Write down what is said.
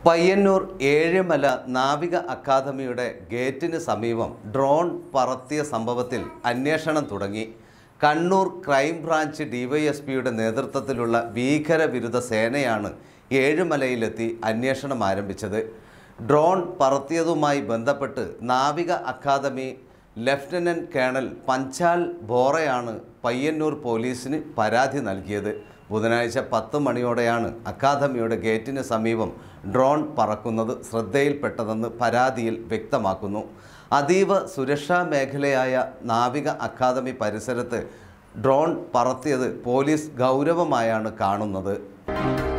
പയ്യന്നൂർ ഏഴിമല നാവിക അക്കാദമിയുടെ ഗേറ്റിന് സമീപം ഡ്രോൺ പറത്തിയ സംഭവത്തിൽ അന്വേഷണം തുടങ്ങി കണ്ണൂർ ക്രൈംബ്രാഞ്ച് ഡിവൈഎസ്പിയുടെ നേതൃത്വത്തിലുള്ള ഭീകരവിരുദ്ധ സേനയാണ് ഏഴുമലയിലെത്തി അന്വേഷണം ആരംഭിച്ചത് ഡ്രോൺ പറത്തിയതുമായി ബന്ധപ്പെട്ട് നാവിക അക്കാദമി ലഫ്റ്റനന്റ് കേണൽ പഞ്ചാൽ ബോറയാണ് പയ്യന്നൂർ പോലീസിന് പരാതി നൽകിയത് ബുധനാഴ്ച പത്ത് മണിയോടെയാണ് അക്കാദമിയുടെ ഗേറ്റിന് സമീപം ഡ്രോൺ പറക്കുന്നത് ശ്രദ്ധയിൽപ്പെട്ടതെന്ന് പരാതിയിൽ വ്യക്തമാക്കുന്നു അതീവ സുരക്ഷാ മേഖലയായ നാവിക അക്കാദമി പരിസരത്ത് ഡ്രോൺ പറത്തിയത് പോലീസ് ഗൗരവമായാണ് കാണുന്നത്